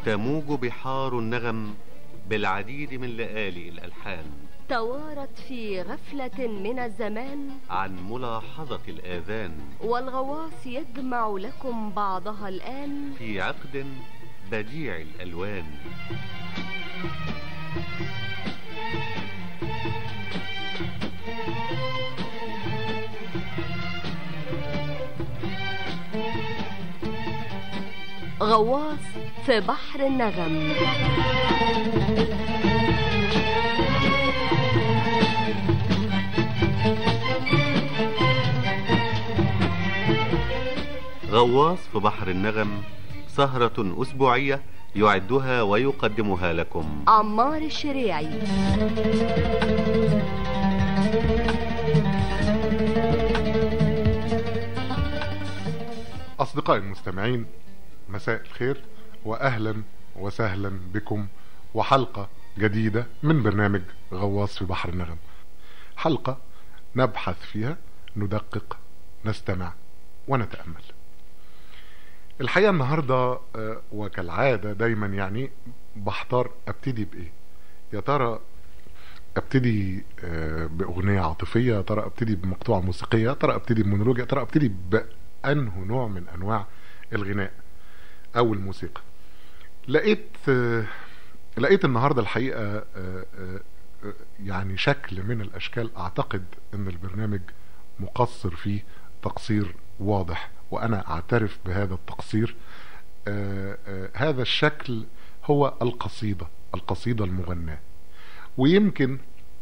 تموج بحار النغم بالعديد من لآلئ الألحان توارت في غفلة من الزمان عن ملاحظة الآذان والغواص يجمع لكم بعضها الآن في عقد بديع الألوان غواص في بحر النغم غواص في بحر النغم سهرة أسبوعية يعدها ويقدمها لكم عمار الشريعي أصدقائي المستمعين مساء الخير وأهلا وسهلا بكم وحلقة جديدة من برنامج غواص في بحر النغم حلقة نبحث فيها ندقق نستمع ونتأمل الحقيقة النهاردة آه، وكالعادة دايما يعني بحتار ابتدي بايه يا ترى ابتدي آه، باغنية عاطفية يا ترى ابتدي بمقطوعة موسيقية يا ترى ابتدي بمونولوج يا ترى ابتدي بأنه نوع من انواع الغناء او الموسيقى لقيت آه، لقيت النهاردة الحقيقة آه، آه، آه، يعني شكل من الاشكال اعتقد ان البرنامج مقصر فيه تقصير واضح وانا اعترف بهذا التقصير آه، آه، هذا الشكل هو القصيدة القصيدة المغناة ويمكن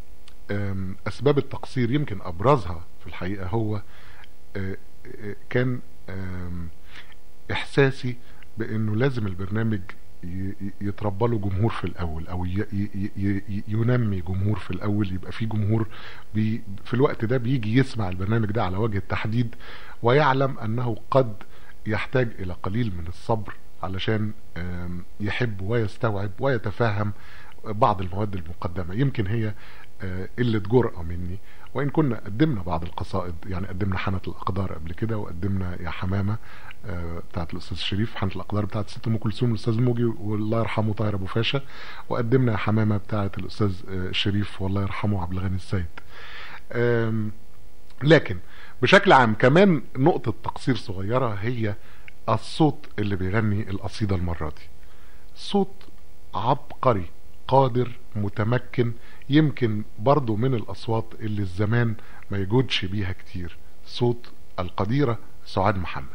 آم، اسباب التقصير يمكن ابرزها في الحقيقة هو آه، آه، كان آم، احساسي بانه لازم البرنامج ي- ي- يتربى له جمهور في الاول او ي- ي- ي- ي- ينمي جمهور في الاول يبقى في جمهور بي في الوقت ده بيجي يسمع البرنامج ده على وجه التحديد ويعلم انه قد يحتاج الى قليل من الصبر علشان آم، يحب ويستوعب ويتفهم بعض المواد المقدمة يمكن هي آه، قلة جرأة مني وإن كنا قدمنا بعض القصائد يعني قدمنا حنة الأقدار قبل كده وقدمنا يا حمامة آه، بتاعت الأستاذ شريف حنة الأقدار بتاعت ست أم كلثوم الأستاذ موجي والله يرحمه طاهر أبو فاشا وقدمنا يا حمامة بتاعت الأستاذ آه، شريف والله يرحمه عبد الغني السيد آم، لكن بشكل عام كمان نقطة تقصير صغيرة هي الصوت اللي بيغني القصيدة المرة دي صوت عبقري قادر متمكن يمكن برضو من الأصوات اللي الزمان ما يجودش بيها كتير صوت القديرة سعاد محمد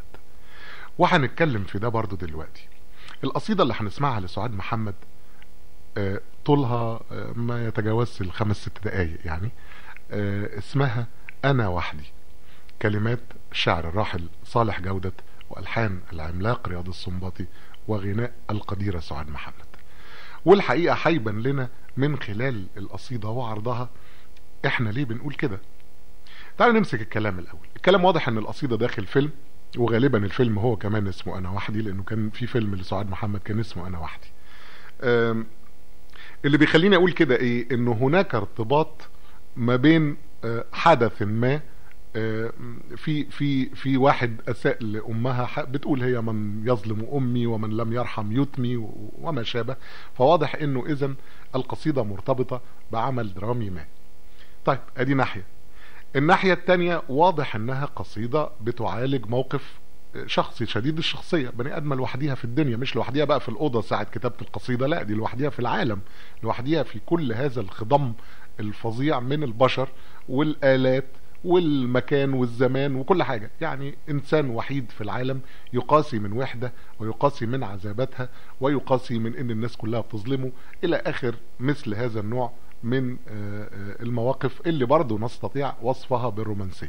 وهنتكلم في ده برضو دلوقتي القصيدة اللي هنسمعها لسعاد محمد آه، طولها آه، ما يتجاوزش الخمس ست دقايق يعني آه، اسمها أنا وحدي كلمات الشاعر الراحل صالح جودة وألحان العملاق رياض السنباطي وغناء القديرة سعاد محمد والحقيقة هيبان لنا من خلال القصيدة وعرضها احنا ليه بنقول كده تعالوا نمسك الكلام الأول الكلام واضح ان القصيدة داخل فيلم وغالبا الفيلم هو كمان اسمه أنا وحدي لأنه كان في فيلم لسعاد محمد كان اسمه أنا وحدي أم، اللي بيخليني أقول كده إيه إنه هناك ارتباط ما بين آه، حدث ما آه، في في في واحد اساء لامها ح- بتقول هي من يظلم امي ومن لم يرحم يتمي و- وما شابه فواضح انه اذا القصيده مرتبطه بعمل درامي ما طيب ادي ناحيه الناحيه الثانيه واضح انها قصيده بتعالج موقف شخصي شديد الشخصيه بني ادمه لوحديها في الدنيا مش لوحديها بقى في الاوضه ساعه كتابه القصيده لا دي لوحديها في العالم لوحديها في كل هذا الخضم الفظيع من البشر والآلات والمكان والزمان وكل حاجة يعني إنسان وحيد في العالم يقاسي من وحدة ويقاسي من عذاباتها ويقاسي من إن الناس كلها بتظلمه إلى آخر مثل هذا النوع من آه، آه، المواقف اللي برضو نستطيع وصفها بالرومانسية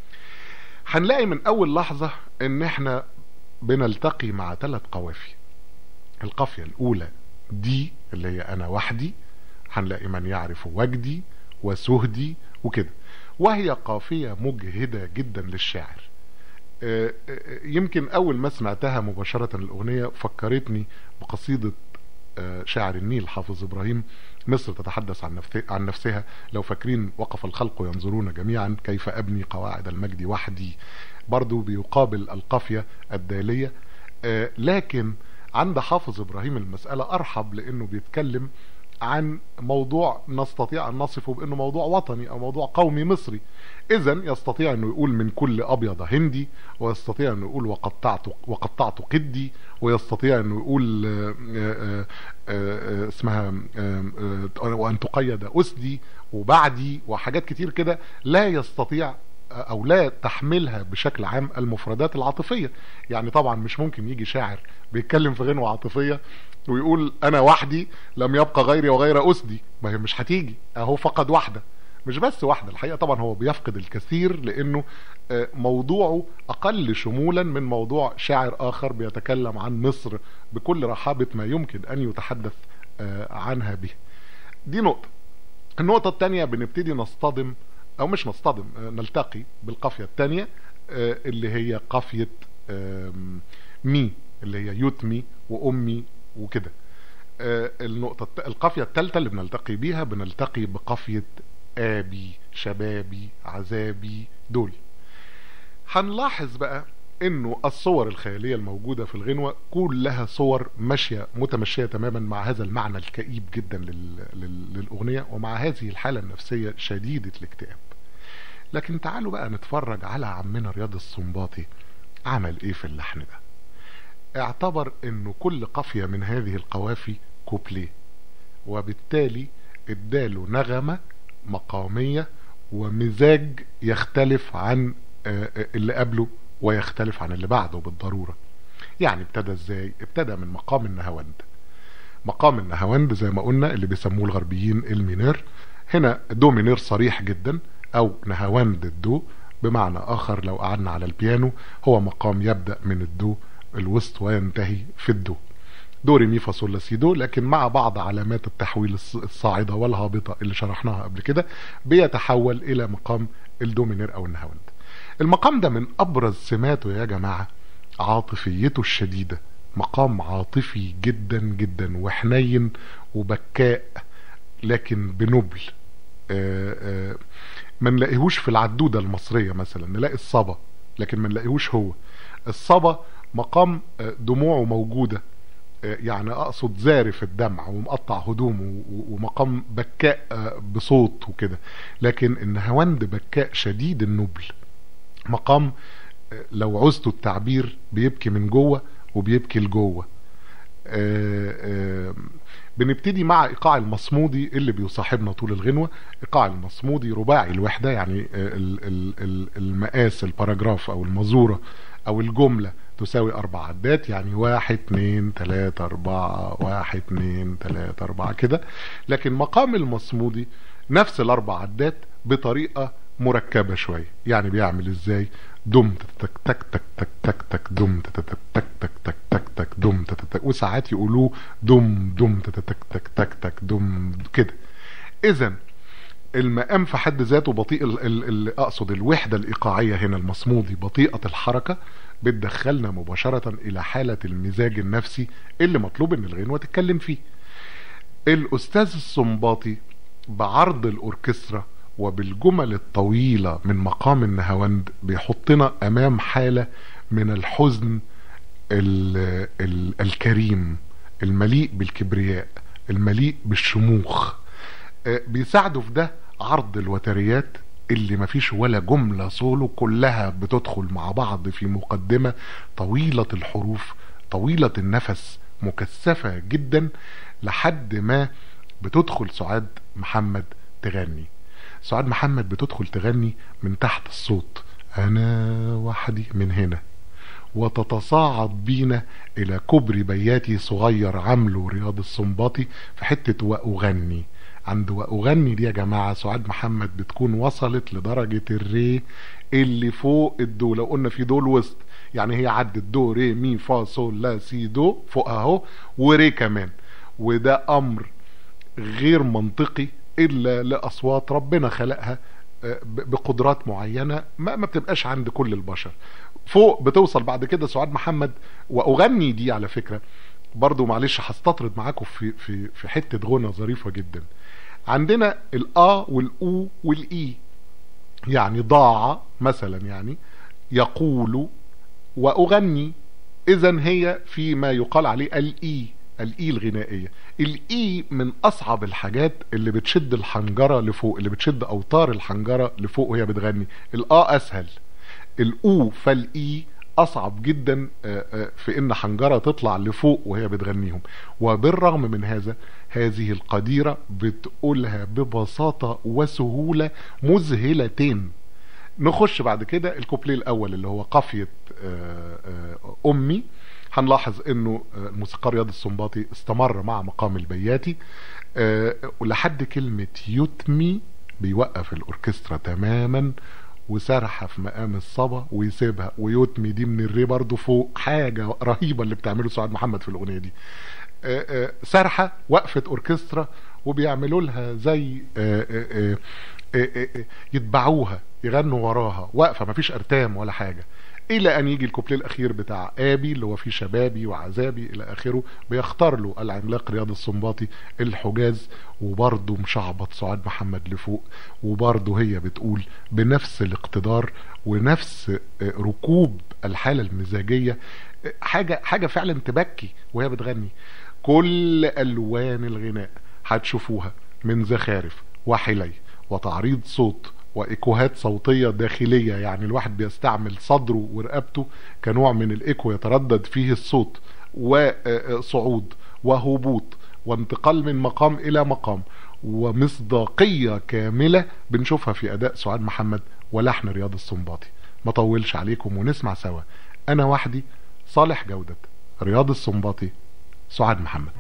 هنلاقي من أول لحظة إن إحنا بنلتقي مع ثلاث قوافي القافية الأولى دي اللي هي أنا وحدي هنلاقي من يعرف وجدي وسهدي وكده وهي قافية مجهدة جدا للشاعر آه، آه، يمكن أول ما سمعتها مباشرة الأغنية فكرتني بقصيدة آه، شاعر النيل حافظ إبراهيم مصر تتحدث عن نفسها, عن نفسها لو فاكرين وقف الخلق ينظرون جميعا كيف أبني قواعد المجد وحدي برضو بيقابل القافية الدالية آه، لكن عند حافظ ابراهيم المسألة ارحب لانه بيتكلم عن موضوع نستطيع ان نصفه بانه موضوع وطني او موضوع قومي مصري اذا يستطيع انه يقول من كل ابيض هندي ويستطيع انه يقول وقطعت وقطعت قدي ويستطيع انه يقول آه، آه، آه، اسمها وان تقيد اسدي وبعدي وحاجات كتير كده لا يستطيع او لا تحملها بشكل عام المفردات العاطفية يعني طبعا مش ممكن يجي شاعر بيتكلم في غنوة عاطفية ويقول انا وحدي لم يبقى غيري وغير اسدي ما هي مش هتيجي اهو فقد واحدة مش بس واحدة الحقيقة طبعا هو بيفقد الكثير لانه آه، موضوعه اقل شمولا من موضوع شاعر اخر بيتكلم عن مصر بكل رحابة ما يمكن ان يتحدث آه، عنها به دي نقطة النقطة الثانية بنبتدي نصطدم او مش نصطدم آه، نلتقي بالقافية الثانية اللي هي قافية مي اللي هي يتمي وامي وكده النقطة القافية الثالثة اللي بنلتقي بيها بنلتقي بقافية آبي شبابي عذابي دول هنلاحظ بقى انه الصور الخيالية الموجودة في الغنوة كلها صور ماشية متمشية تماما مع هذا المعنى الكئيب جدا لل... لل... للأغنية ومع هذه الحالة النفسية شديدة الاكتئاب لكن تعالوا بقى نتفرج على عمنا رياض السنباطي عمل ايه في اللحن ده اعتبر انه كل قافية من هذه القوافي كوبليه وبالتالي اداله نغمة مقامية ومزاج يختلف عن آه، آه، اللي قبله ويختلف عن اللي بعده بالضرورة يعني ابتدى ازاي ابتدى من مقام النهاوند مقام النهاوند زي ما قلنا اللي بيسموه الغربيين المينير هنا دو مينير صريح جدا او نهاوند الدو بمعنى اخر لو قعدنا على البيانو هو مقام يبدأ من الدو الوسط وينتهي في الدو دو ري مي فا صول لا سي دو لكن مع بعض علامات التحويل الصاعدة والهابطة اللي شرحناها قبل كده بيتحول الى مقام الدومينير او النهاوند المقام ده من ابرز سماته يا جماعة عاطفيته الشديدة مقام عاطفي جدا جدا وحنين وبكاء لكن بنبل آه، آه، ما نلاقيهوش في العدودة المصرية مثلا نلاقي الصبا لكن ما نلاقيهوش هو الصبا مقام آه، دموعه موجودة يعني اقصد زارف الدمع ومقطع هدومه ومقام بكاء بصوت وكده لكن النهاوند بكاء شديد النبل مقام لو عزتوا التعبير بيبكي من جوه وبيبكي لجوه بنبتدي مع ايقاع المصمودي اللي بيصاحبنا طول الغنوة ايقاع المصمودي رباعي الوحدة يعني المقاس الباراجراف او المزورة او الجملة تساوي اربع عدات يعني واحد اتنين تلاتة اربعة واحد اتنين تلاتة اربعة كده لكن مقام المصمودي نفس الاربع عدات بطريقة مركبة شوية يعني بيعمل ازاي دم تك تك تك تك تك تك دم تك تك تك تك تك تك تك دم تك تك وساعات يقولوه دم دم تك تك تك تك تك دم كده اذا المقام في حد ذاته بطيء ال ال اقصد الوحدة الايقاعية هنا المصمودي بطيئة الحركة بتدخلنا مباشرة الى حالة المزاج النفسي اللي مطلوب ان الغنوة تتكلم فيه الاستاذ الصنباطي بعرض الاوركسترا وبالجمل الطويلة من مقام النهاوند بيحطنا امام حالة من الحزن ال ال الكريم المليء بالكبرياء المليء بالشموخ آه، بيساعدوا في ده عرض الوتريات اللي مفيش ولا جملة سولو كلها بتدخل مع بعض في مقدمة طويلة الحروف طويلة النفس مكثفة جدا لحد ما بتدخل سعاد محمد تغني سعاد محمد بتدخل تغني من تحت الصوت انا وحدي من هنا وتتصاعد بينا الى كبر بياتي صغير عمله رياض السنباطي في حتة واغني عند واغني دي يا جماعة سعاد محمد بتكون وصلت لدرجة الري اللي فوق الدو لو قلنا في دو الوسط يعني هي عدت دو ري مي فا صول لا سي دو فوق اهو وري كمان وده امر غير منطقي الا لاصوات ربنا خلقها آه، بقدرات معينة ما, ما بتبقاش عند كل البشر فوق بتوصل بعد كده سعاد محمد واغني دي على فكرة برضو معلش هستطرد معاكم في في في حته غنى ظريفه جدا عندنا الآ والأو والإي يعني ضاع مثلا يعني يقول وأغني اذا هي في ما يقال عليه الاي الاي الغنائيه الاي من اصعب الحاجات اللي بتشد الحنجره لفوق اللي بتشد اوتار الحنجره لفوق وهي بتغني الا اسهل الاو فالاي اصعب جدا آه، آه، في ان حنجره تطلع لفوق وهي بتغنيهم وبالرغم من هذا هذه القديره بتقولها ببساطه وسهوله مذهلتين نخش بعد كده الكوبليه الاول اللي هو قافيه آه، آه، امي هنلاحظ انه آه، الموسيقار رياض السنباطي استمر مع مقام البياتي آه، ولحد كلمة يتمي بيوقف الاوركسترا تماما وسرحة في مقام الصبا ويسيبها ويتمي دي من الري برضه فوق حاجة رهيبة اللي بتعمله سعاد محمد في الأغنية دي آه، آه، سرحة وقفة اوركسترا وبيعملوا لها زي آه، آه، آه، آه، آه، آه، يتبعوها يغنوا وراها واقفة مفيش ارتام ولا حاجة الى ان يجي الكوبليه الاخير بتاع ابي اللي هو فيه شبابي وعذابي الى اخره بيختار له العملاق رياض السنباطي الحجاز وبرضه مشعبط سعاد محمد لفوق وبرضه هي بتقول بنفس الاقتدار ونفس آه، ركوب الحاله المزاجيه آه، حاجه حاجه فعلا تبكي وهي بتغني كل الوان الغناء هتشوفوها من زخارف وحلي وتعريض صوت وايكوهات صوتيه داخليه يعني الواحد بيستعمل صدره ورقبته كنوع من الايكو يتردد فيه الصوت وصعود وهبوط وانتقال من مقام الى مقام ومصداقيه كامله بنشوفها في اداء سعاد محمد ولحن رياض السنباطي ما طولش عليكم ونسمع سوا انا وحدي صالح جوده رياض السنباطي سعاد محمد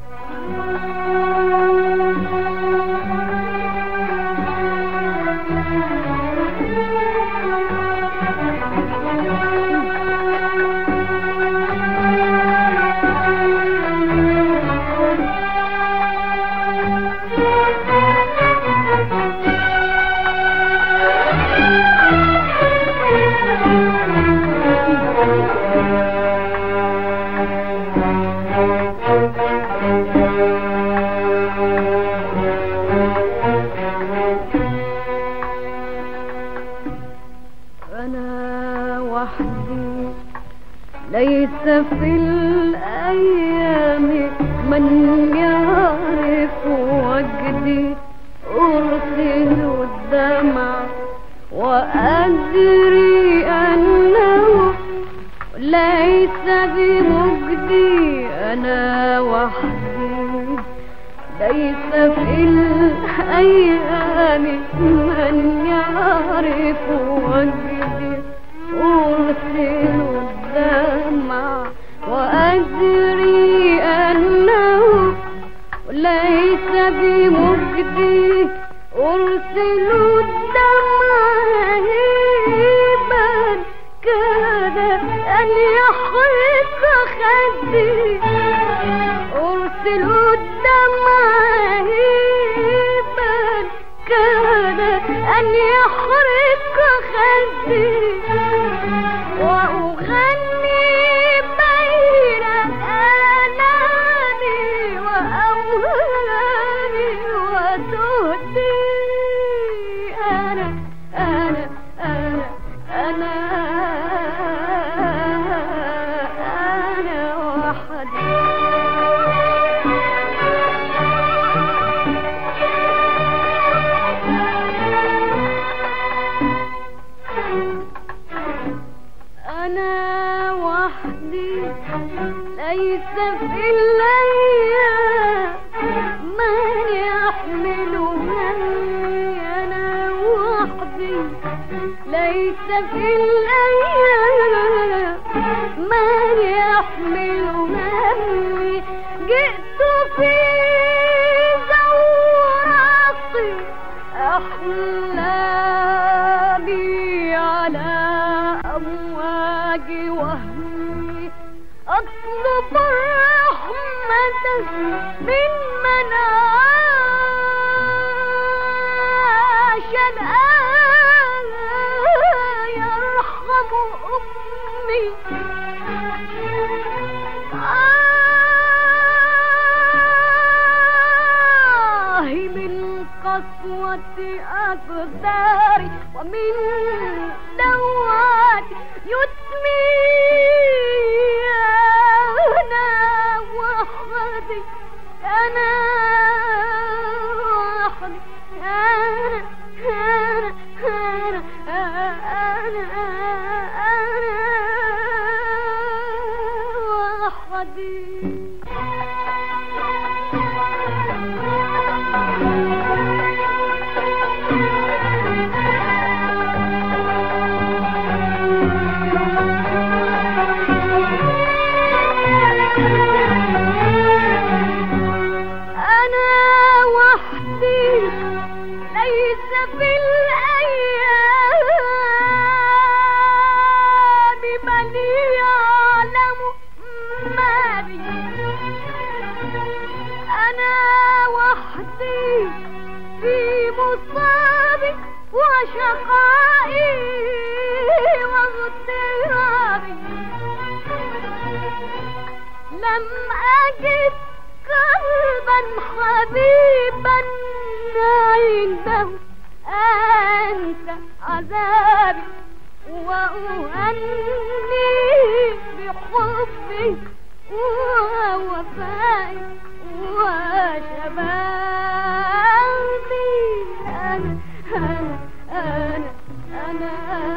أنا وحدي ليس في الأيام من يعرف وجدي أرسل الدمع وأدري أنه ليس بمجدي أنا وحدي ليس في الأيام من يعرف وجدي أرسل الدمع وأدري أنه ليس بمجدي أرسل الدمع هيبا كاد أن يحرق خدي أرسل الدمع هيبا كاد أن يحرق خدي وأغني بين آنامي وأوهامي وتهدي أنا أنا أنا أنا أنا وحدي أنا وحدي ليس في الأيام من يحمل همي أنا وحدي ليس في الأيام من يحمل همي جئت في زورقي أحلامي على أمواج وهمي أطلب الرحمة من من عاش الآن يرحم أمي آه من قسوة أقداري ومن دوات يتمي حديد أنا وحدي ليس في الأيام من يعلم ما بي أنا وحدي في مصابي وشقائي واغترابي لم أجد قلبا حبيبا عنده أنت عذابي وأهني بحبي ووفائي وشبابي أنا أنا أنا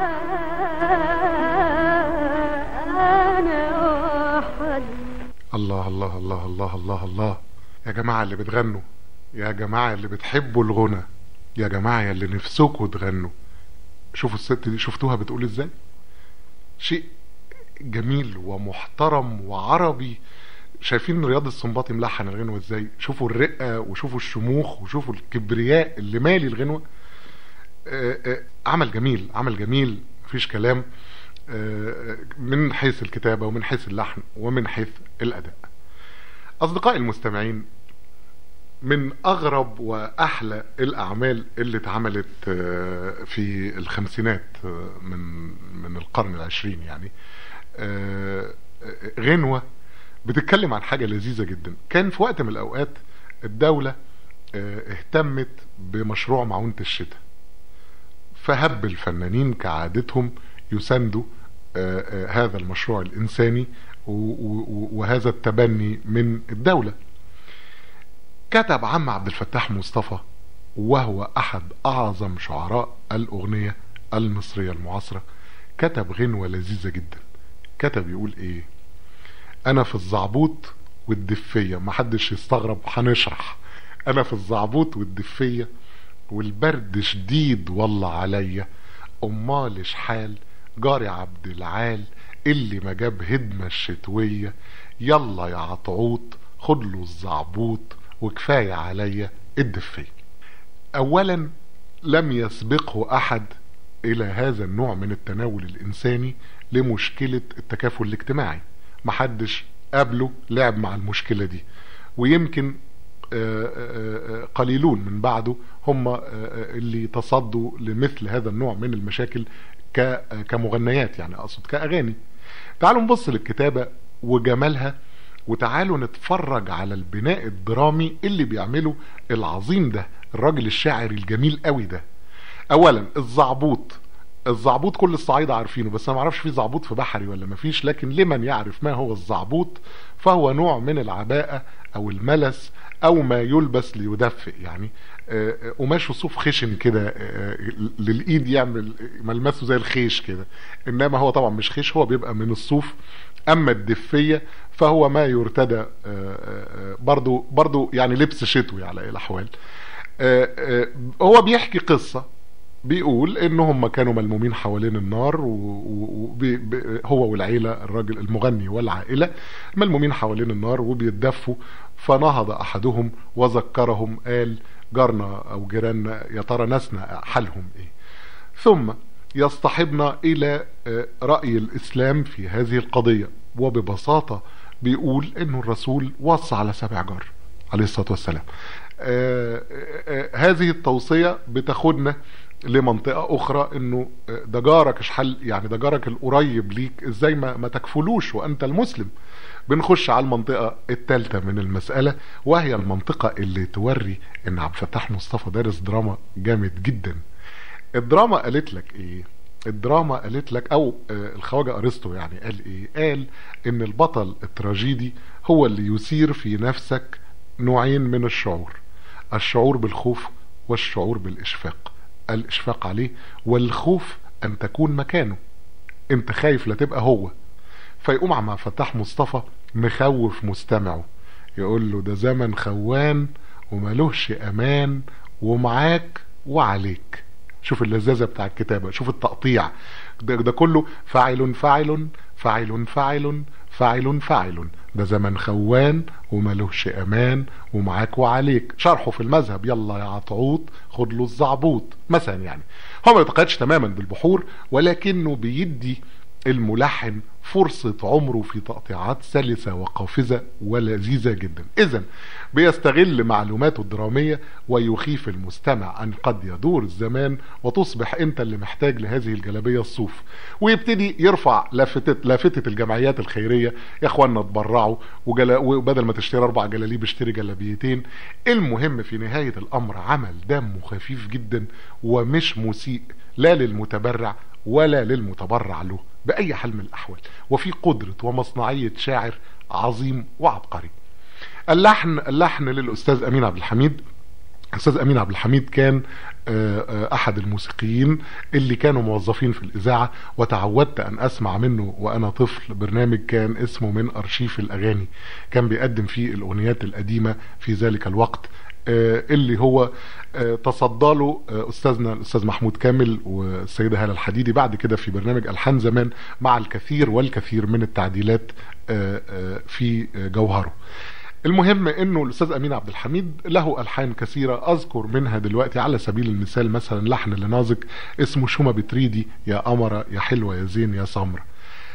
أنا أنا وحدي الله الله الله الله الله الله يا جماعة اللي بتغنوا يا جماعة اللي بتحبوا الغنى يا جماعة اللي نفسكوا تغنوا شوفوا الست دي شفتوها بتقول ازاي شيء جميل ومحترم وعربي شايفين رياض السنباطي ملحن الغنوة ازاي شوفوا الرقة وشوفوا الشموخ وشوفوا الكبرياء اللي مالي الغنوة آه، آه، عمل جميل عمل جميل مفيش كلام آه، من حيث الكتابة ومن حيث اللحن ومن حيث الأداء أصدقائي المستمعين من أغرب وأحلى الأعمال اللي اتعملت آه، في الخمسينات آه، من من القرن العشرين يعني آه، آه، غنوة بتتكلم عن حاجة لذيذة جدا كان في وقت من الأوقات الدولة آه، اهتمت بمشروع معونة الشتاء فهب الفنانين كعادتهم يساندوا آه، آه، هذا المشروع الإنساني و- و- وهذا التبني من الدولة كتب عم عبد الفتاح مصطفى وهو أحد أعظم شعراء الأغنية المصرية المعاصرة كتب غنوة لذيذة جدا كتب يقول إيه أنا في الزعبوط والدفية محدش يستغرب هنشرح أنا في الزعبوط والدفية والبرد شديد والله عليا امال شحال جاري عبد العال اللي ما جاب هدمة الشتوية يلا يا عطعوط خد له الزعبوط وكفاية عليا الدفية اولا لم يسبقه احد الى هذا النوع من التناول الانساني لمشكلة التكافل الاجتماعي محدش قبله لعب مع المشكلة دي ويمكن آه، آه، آه، قليلون من بعده هم آه، آه، اللي تصدوا لمثل هذا النوع من المشاكل ك- آه، كمغنيات يعني اقصد كاغاني تعالوا نبص للكتابة وجمالها وتعالوا نتفرج على البناء الدرامي اللي بيعمله العظيم ده الراجل الشاعر الجميل قوي ده اولا الزعبوط الزعبوط كل الصعايدة عارفينه بس انا معرفش في زعبوط في بحري ولا مفيش لكن لمن يعرف ما هو الزعبوط فهو نوع من العباءة او الملس او ما يلبس ليدفئ يعني آه، آه، قماشه صوف خشن كده آه، للايد يعمل ملمسه زي الخيش كده انما هو طبعا مش خيش هو بيبقى من الصوف اما الدفية فهو ما يرتدى آه، آه، آه، برضو برضو يعني لبس شتوي على الاحوال آه، آه، هو بيحكي قصة بيقول ان هم كانوا ملمومين حوالين النار وهو والعيلة الراجل المغني والعائلة ملمومين حوالين النار وبيتدفوا فنهض احدهم وذكرهم قال جارنا او جيراننا يا ترى ناسنا حالهم ايه ثم يصطحبنا الى آه، رأي الاسلام في هذه القضية وببساطة بيقول انه الرسول وصى على سبع جار عليه الصلاة والسلام آه، آه، آه، هذه التوصية بتاخدنا لمنطقة اخرى انه آه، ده جارك شحال يعني ده جارك القريب ليك ازاي ما, ما تكفلوش وانت المسلم بنخش على المنطقة الثالثة من المسألة وهي المنطقة اللي توري ان عبد الفتاح مصطفى دارس دراما جامد جدا الدراما قالت لك ايه الدراما قالت لك او آه، الخواجة ارسطو يعني قال ايه قال ان البطل التراجيدي هو اللي يثير في نفسك نوعين من الشعور الشعور بالخوف والشعور بالاشفاق الاشفاق عليه والخوف ان تكون مكانه انت خايف لا تبقى هو فيقوم عم فتاح مصطفى مخوف مستمعه يقول له ده زمن خوان وملوش امان ومعاك وعليك شوف اللذاذة بتاع الكتابة شوف التقطيع ده, ده كله فاعل فاعل فاعل فاعل فاعل فاعل ده زمن خوان وملوش امان ومعاك وعليك شرحه في المذهب يلا يا عطعوط خد له الزعبوط مثلا يعني هو ما يتقيدش تماما بالبحور ولكنه بيدي الملحن فرصة عمره في تقطيعات سلسة وقافزة ولذيذة جدا اذا بيستغل معلوماته الدرامية ويخيف المستمع ان قد يدور الزمان وتصبح انت اللي محتاج لهذه الجلابية الصوف ويبتدي يرفع لافتة, لافتة الجمعيات الخيرية يا اخوانا تبرعوا وجلا وبدل ما تشتري اربع جلاليب اشتري جلابيتين المهم في نهاية الامر عمل دمه خفيف جدا ومش مسيء لا للمتبرع ولا للمتبرع له بأي حال من الأحوال وفي قدرة ومصنعية شاعر عظيم وعبقري اللحن اللحن للأستاذ أمين عبد الحميد أستاذ أمين عبد الحميد كان أحد الموسيقيين اللي كانوا موظفين في الإذاعة وتعودت أن أسمع منه وأنا طفل برنامج كان اسمه من أرشيف الأغاني كان بيقدم فيه الأغنيات القديمة في ذلك الوقت اللي هو تصدى له استاذنا الاستاذ محمود كامل والسيده هاله الحديدي بعد كده في برنامج الحان زمان مع الكثير والكثير من التعديلات في جوهره المهم انه الاستاذ امين عبد الحميد له الحان كثيره اذكر منها دلوقتي على سبيل المثال مثلا لحن لنازك اسمه شو ما بتريدي يا قمره يا حلوه يا زين يا سمره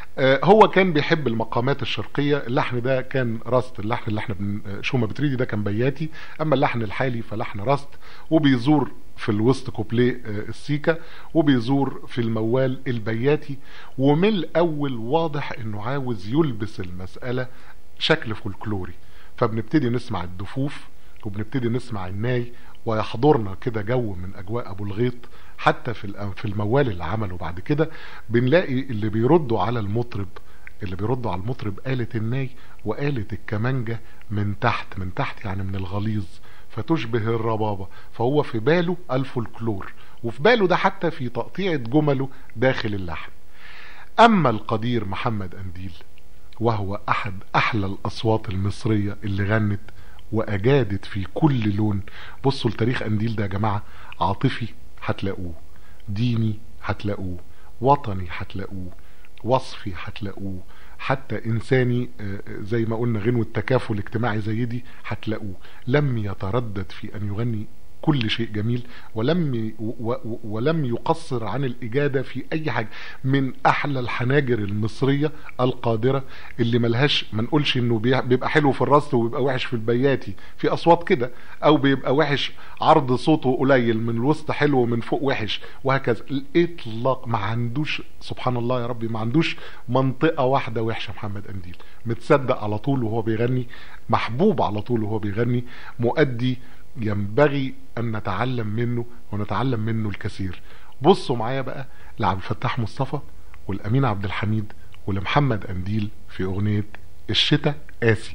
هو كان بيحب المقامات الشرقية اللحن ده كان راست اللحن اللي احنا بن... شو ما بتريدي ده كان بياتي اما اللحن الحالي فلحن راست وبيزور في الوسط كوبليه السيكا وبيزور في الموال البياتي ومن الاول واضح انه عاوز يلبس المسألة شكل فولكلوري فبنبتدي نسمع الدفوف وبنبتدي نسمع الناي ويحضرنا كده جو من اجواء ابو الغيط حتى في في الموال اللي عمله بعد كده بنلاقي اللي بيردوا على المطرب اللي بيردوا على المطرب آلة الناي وآلة الكمانجة من تحت من تحت يعني من الغليظ فتشبه الربابة فهو في باله الفولكلور وفي باله ده حتى في تقطيعة جمله داخل اللحن أما القدير محمد أنديل وهو أحد أحلى الأصوات المصرية اللي غنت وأجادت في كل لون بصوا لتاريخ أنديل ده يا جماعة عاطفي هتلاقوه ديني هتلاقوه وطني هتلاقوه وصفي هتلاقوه حتى انساني زي ما قلنا غنوة تكافل اجتماعي زي دي هتلاقوه لم يتردد في ان يغني كل شيء جميل ولم ولم يقصر عن الإجادة في أي حاجة من أحلى الحناجر المصرية القادرة اللي ملهاش ما نقولش إنه بيبقى حلو في الرص وبيبقى وحش في البياتي في أصوات كده أو بيبقى وحش عرض صوته قليل من الوسط حلو ومن فوق وحش وهكذا الإطلاق ما عندوش سبحان الله يا ربي ما عندوش منطقة واحدة وحشة محمد أنديل متصدق على طول وهو بيغني محبوب على طول وهو بيغني مؤدي ينبغي ان نتعلم منه ونتعلم منه الكثير بصوا معايا بقى لعبد الفتاح مصطفى والامين عبد الحميد ولمحمد انديل في اغنية الشتاء قاسي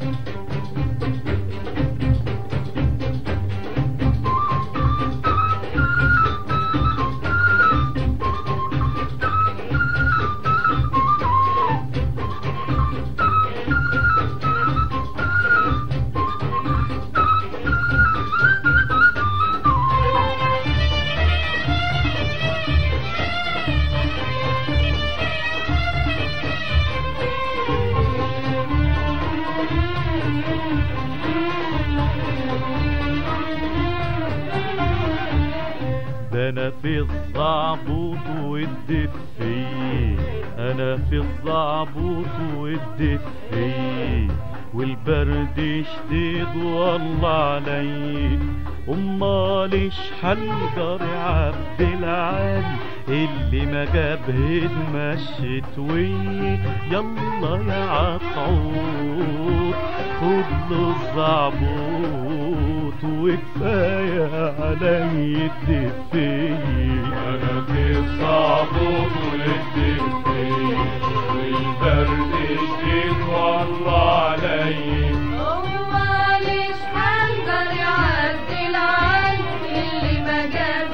انا في الزعبوط والدفي انا في الزعبوط والدفي والبرد شديد والله علي امال حنقر عبد العال اللي ما جاب هدمة الشتوي يلا يا عطعوط خد له الزعبوط وكفاية علي الدفي انا في الزعبوط والدفي والبرد شديد والله علي معلش حنقر يعدي العين اللي ما جاب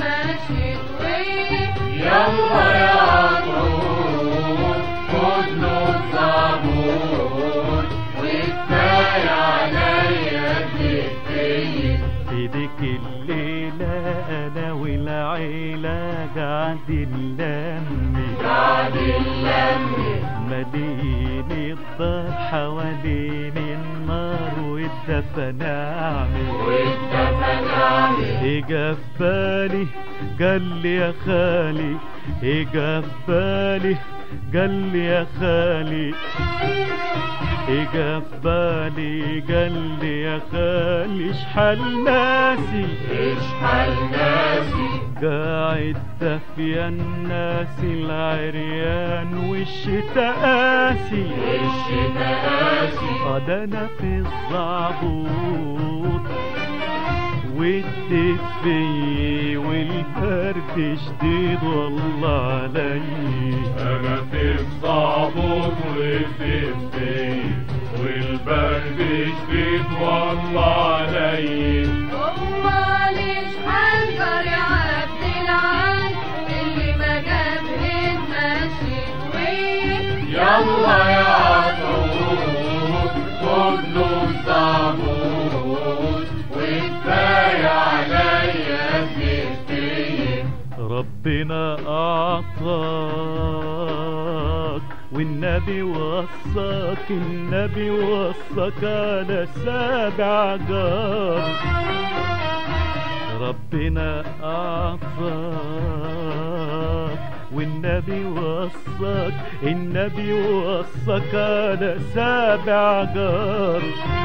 ماشي طويل يلا يا عطول خد له حوالين الدار حوالين النار والدفن اعمل والدفن اعمل اجا في بالي قال لي يا خالي اجا في بالي قال لي يا خالي اجا في بالي قال لي يا خالي اشحال ناسي اشحال ناسي قاعد دافيا الناس العريان والشتا قاسي والشتا قاسي ده انا في الزعبوط والدفي والبرد شديد والله علي انا في الصعبوط والدفي والبرد شديد والله علي هو ليش حنجر يا عبد العال اللي ما جاب ماشي طويل يلا يا عطوط خد له الصعبوط وكفايه عليا الدفي ربنا أعطاك والنبي وصاك النبي وصاك على سابع جار ربنا أعطاك والنبي وصاك النبي وصاك على سابع جار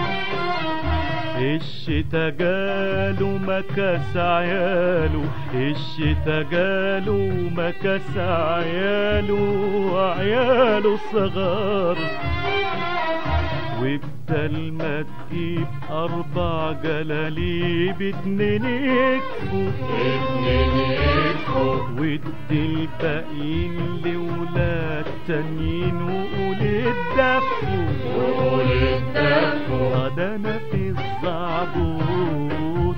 الشتا جاله مكاس عياله الشتا جاله مكاس عياله وعياله صغار وبدل ما تجيب أربع جلاليب اتنين يكفوا اتنين يكفوا وادي الباقيين لولاد تانيين وقول الدفوا قول الدفوا ده انا في الزعبوط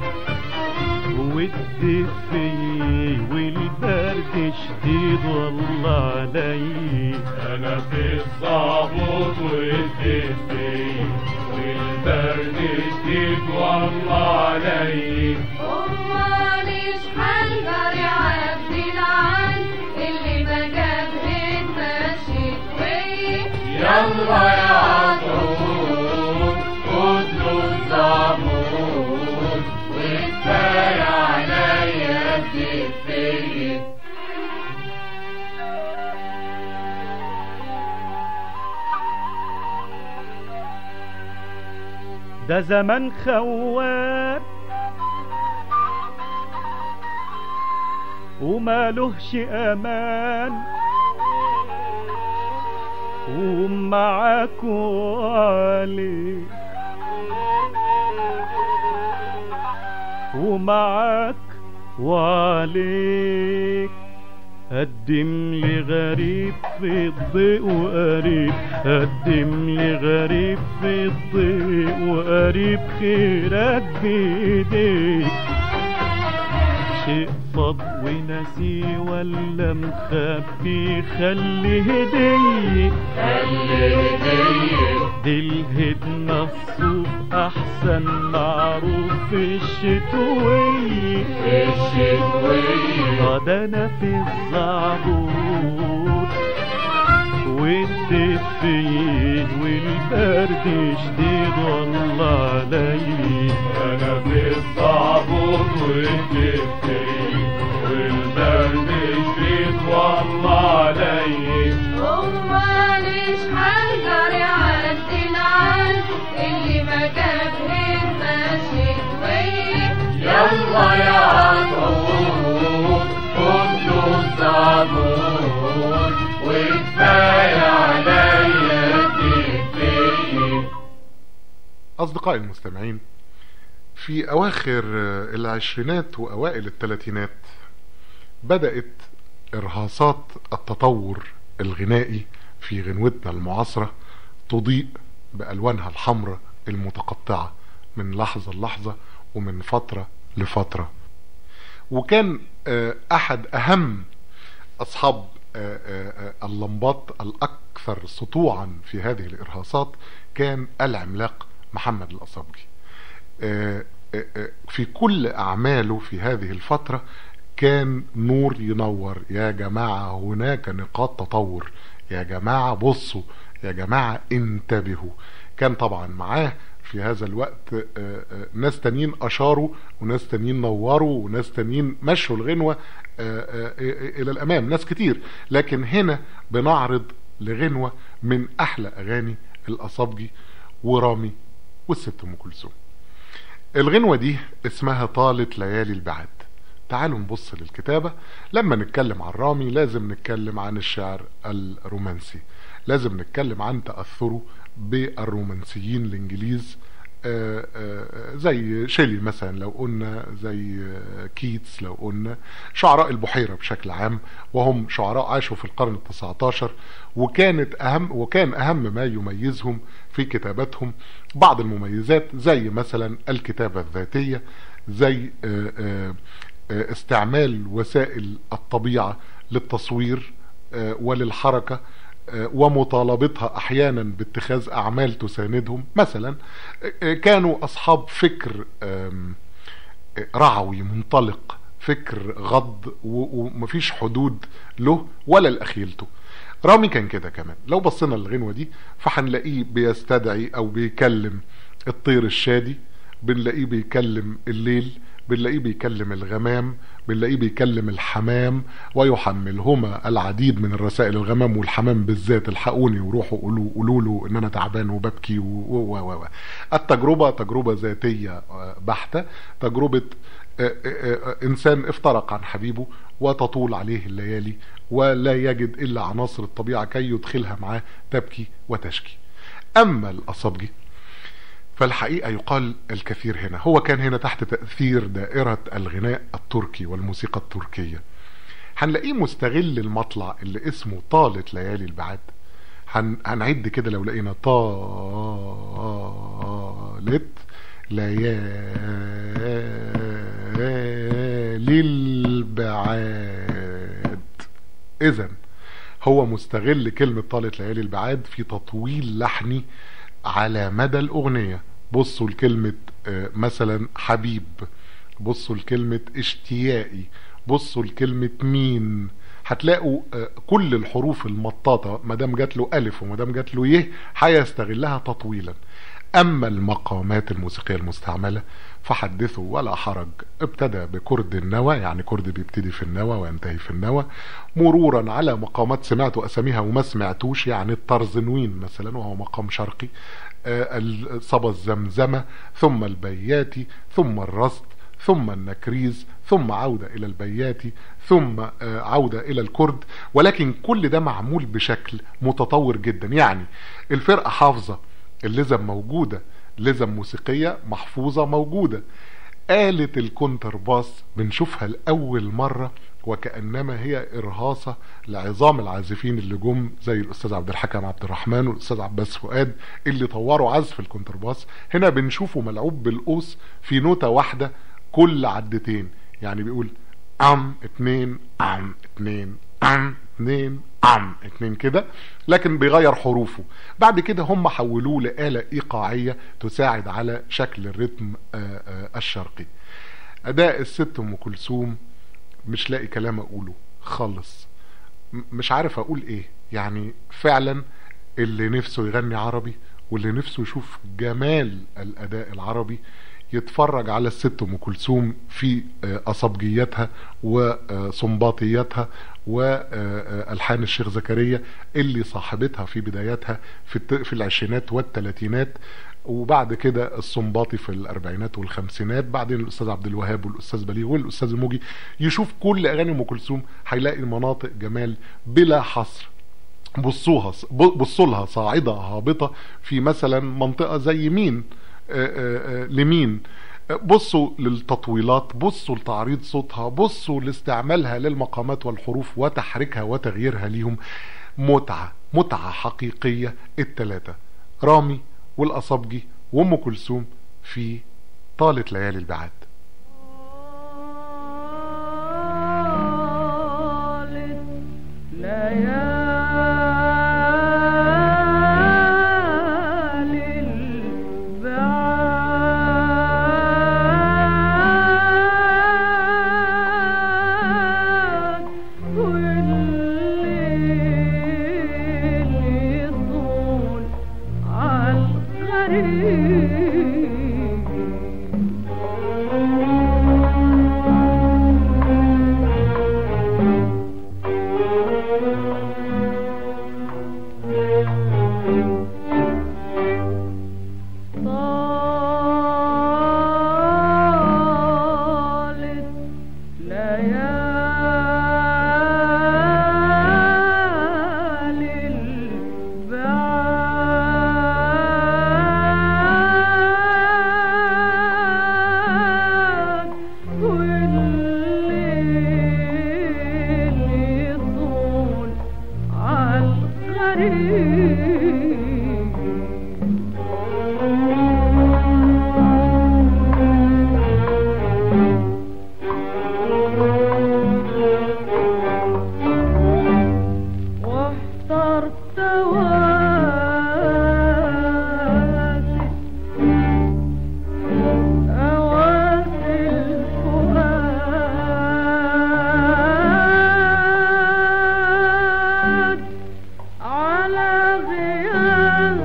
والدفي والبرد شديد والله علي انا في الصعبوط والدفي والبرد شديد والله علي هو ليش حنجر يا عبد العال اللي ما جاب ماشي طويل يلا يا عطوط خد له الصعبوط وكفايه عليا الدفي ده زمن خواب ومالهش امان ومعاك وعليك ومعاك وعليك قدم لي غريب في الضيق وقريب قدم لي غريب في الضيق وقريب خيرك بايديك شيء فض ونسي ولا مخبي خلي هدية خلي هديه دي الهدنة الصوف أحسن معروف في الشتوية الشتويه ده أنا في الزعبوط والدفين والبرد شديد والله علي انا في الصعبوط والدفي والبرد شديد والله علي هو ليش حنجر يا عبد العال اللي ما جاب ماشي طويل يلا يا عطوط خد له الصعبوط وكفايه عليا الدفي أصدقائي المستمعين في أواخر العشرينات وأوائل الثلاثينات بدأت إرهاصات التطور الغنائي في غنوتنا المعاصرة تضيء بألوانها الحمراء المتقطعة من لحظة للحظة ومن فترة لفترة وكان آه، أحد أهم أصحاب آه، آه، آه، اللمبات الأكثر سطوعا في هذه الإرهاصات كان العملاق محمد الأصابجي آه، آه، آه، في كل أعماله في هذه الفترة كان نور ينور يا جماعة هناك نقاط تطور يا جماعة بصوا يا جماعة انتبهوا كان طبعا معاه في هذا الوقت آه، آه، ناس تانيين أشاروا وناس تانيين نوروا وناس تانيين مشوا الغنوة آه، آه، آه، إلى الأمام ناس كتير لكن هنا بنعرض لغنوة من أحلى أغاني الأصابجي ورامي والست أم كلثوم الغنوة دي اسمها طالت ليالي البعاد تعالوا نبص للكتابة لما نتكلم عن رامي لازم نتكلم عن الشعر الرومانسي لازم نتكلم عن تأثره بالرومانسيين الإنجليز آه، آه، زي شيلي مثلا لو قلنا زي آه، كيتس لو قلنا شعراء البحيرة بشكل عام وهم شعراء عاشوا في القرن التسعة عشر وكانت أهم وكان أهم ما يميزهم في كتاباتهم بعض المميزات زي مثلا الكتابة الذاتية زي آه، آه، آه، استعمال وسائل الطبيعة للتصوير آه، وللحركة آه، ومطالبتها احيانا باتخاذ اعمال تساندهم مثلا آه، آه، كانوا اصحاب فكر آم، آه، رعوي منطلق فكر غض و- ومفيش حدود له ولا لاخيلته رامي كان كده كمان لو بصينا للغنوة دي فهنلاقيه بيستدعي او بيكلم الطير الشادي بنلاقيه بيكلم الليل بنلاقيه بيكلم الغمام بنلاقيه بيكلم الحمام ويحملهما العديد من الرسائل الغمام والحمام بالذات الحقوني وروحوا قولوا قولوا له ان انا تعبان وببكي و و و و التجربه تجربه ذاتيه آه، بحته تجربه آه، آه، آه، انسان افترق عن حبيبه وتطول عليه الليالي ولا يجد الا عناصر الطبيعه كي يدخلها معاه تبكي وتشكي اما الاصابجي فالحقيقة يقال الكثير هنا هو كان هنا تحت تأثير دائرة الغناء التركي والموسيقى التركية هنلاقيه مستغل المطلع اللي اسمه طالت ليالي البعاد هن... هنعد كده لو لقينا طالت ليالي البعاد اذا هو مستغل كلمة طالت ليالي البعاد في تطويل لحني على مدى الأغنية بصوا لكلمة آه، مثلا حبيب بصوا لكلمة اشتياقي بصوا لكلمة مين هتلاقوا آه، كل الحروف المطاطة مادام جات له ألف ومادام جات له يه هيستغلها تطويلا أما المقامات الموسيقية المستعملة فحدثوا ولا حرج ابتدى بكرد النوى يعني كرد بيبتدي في النوى وينتهي في النوى مرورا على مقامات سمعتوا أساميها وما سمعتوش يعني الطرزنوين مثلا وهو مقام شرقي آه، الصبا الزمزمة ثم البياتي ثم الرصد ثم النكريز ثم عودة إلى البياتي ثم آه، عودة إلى الكرد ولكن كل ده معمول بشكل متطور جدا يعني الفرقة حافظة اللزم موجودة لزم موسيقية محفوظة موجودة آلة الكونترباس بنشوفها لأول مرة وكأنما هي إرهاصة لعظام العازفين اللي جم زي الأستاذ عبد الحكم عبد الرحمن والأستاذ عباس فؤاد اللي طوروا عزف الكونترباس هنا بنشوفه ملعوب بالقوس في نوتة واحدة كل عدتين يعني بيقول ام اتنين ام اتنين ام اتنين ام اتنين كده لكن بيغير حروفه بعد كده هم حولوه لآلة إيقاعية تساعد على شكل الرتم آه، آه، الشرقي أداء الست أم كلثوم مش لاقي كلام أقوله خالص م- مش عارف أقول إيه يعني فعلا اللي نفسه يغني عربي واللي نفسه يشوف جمال الأداء العربي يتفرج على الست ام كلثوم في آه، اصابجياتها وصنباطياتها والحان الشيخ زكريا اللي صاحبتها في بداياتها في الت- في العشرينات والثلاثينات وبعد كده الصنباطي في الاربعينات والخمسينات بعدين الاستاذ عبد الوهاب والاستاذ بليغ والاستاذ الموجي يشوف كل اغاني ام كلثوم هيلاقي مناطق جمال بلا حصر بصوها بصوا لها صاعده هابطه في مثلا منطقه زي مين آه، آه، آه، لمين آه، بصوا للتطويلات بصوا لتعريض صوتها بصوا لاستعمالها للمقامات والحروف وتحريكها وتغييرها ليهم متعة متعة حقيقية التلاتة رامي والأصابجي وأم كلثوم في طالت ليالي البعاد ليالي طالت ليالي البعاد والليل يطول عالغريب واحترت واسي أواسي الفؤاد على غياب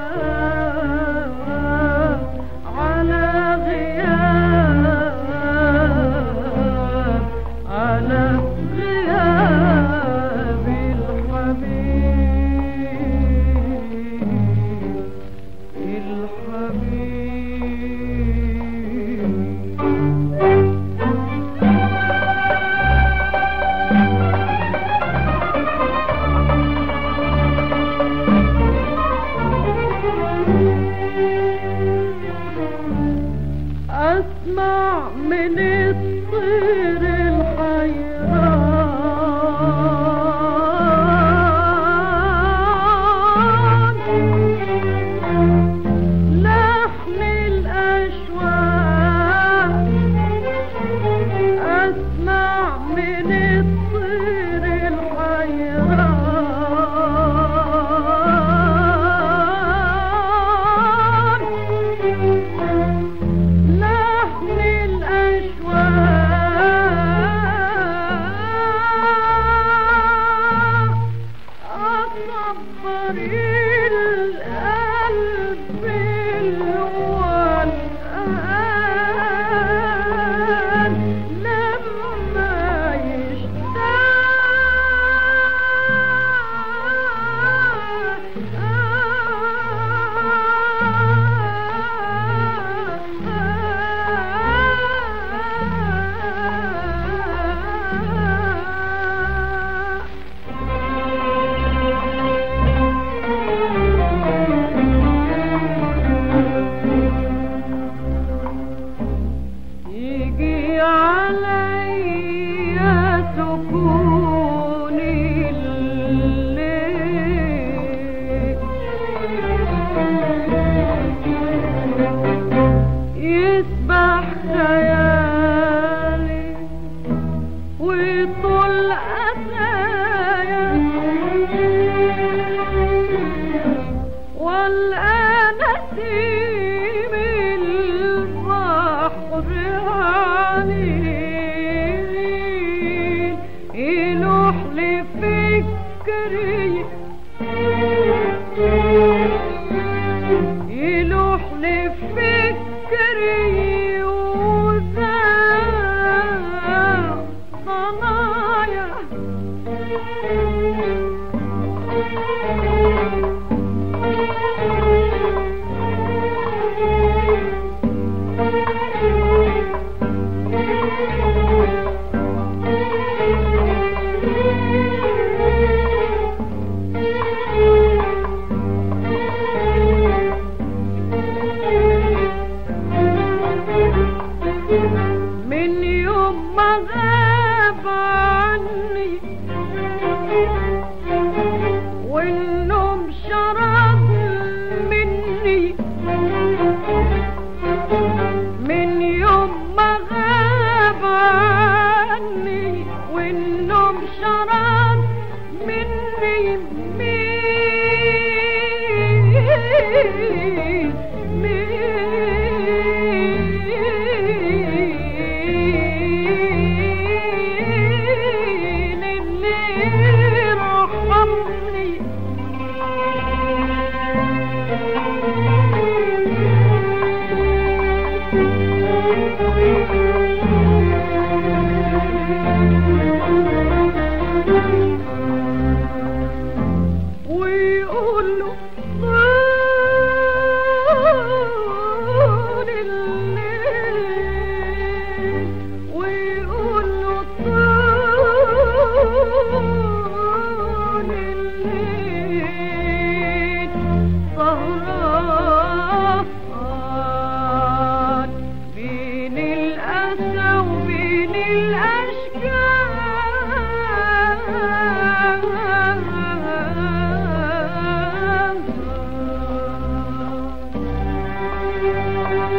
على غياب على غياب الحبيب الحبيب أسمع من الطير الحيران لحن الأشواق أسمع من الطير الحيران لحن الأشواق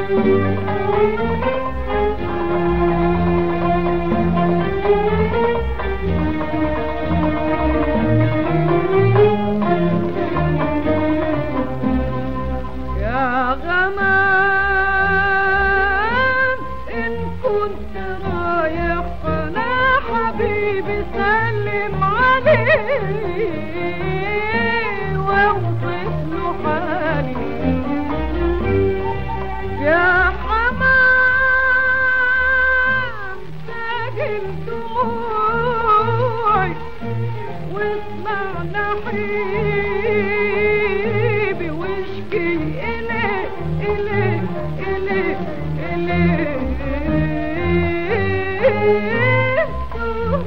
يا غمام إن كنت رايح فأنا حبيبي سلم عليه واوصف له حالي يا حمام ساجل دموعي واسمع نحيبي واشكي إليه إليه إليه إليه طول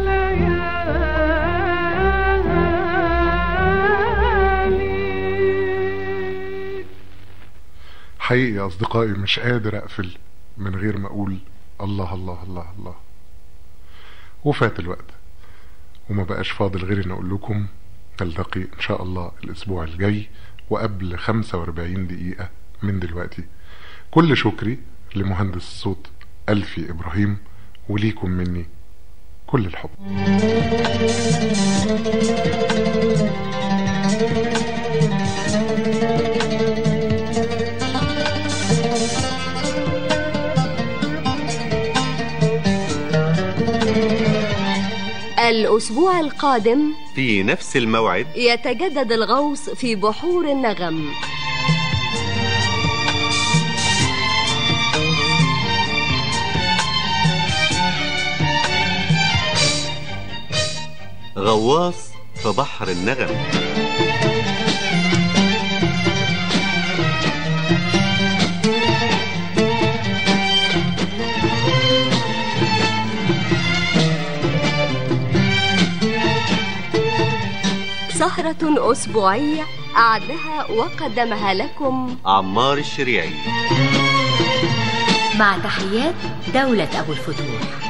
الليالي حقيقي يا أصدقائي مش قادر أقفل من غير ما أقول الله الله الله الله وفات الوقت وما بقاش فاضل غير ان اقول لكم نلتقي ان شاء الله الاسبوع الجاي وقبل 45 دقيقة من دلوقتي كل شكري لمهندس الصوت ألفي إبراهيم وليكم مني كل الحب الأسبوع القادم في نفس الموعد يتجدد الغوص في بحور النغم غواص في بحر النغم سهرة أسبوعية أعدها وقدمها لكم عمار الشريعي مع تحيات دولة أبو الفتوح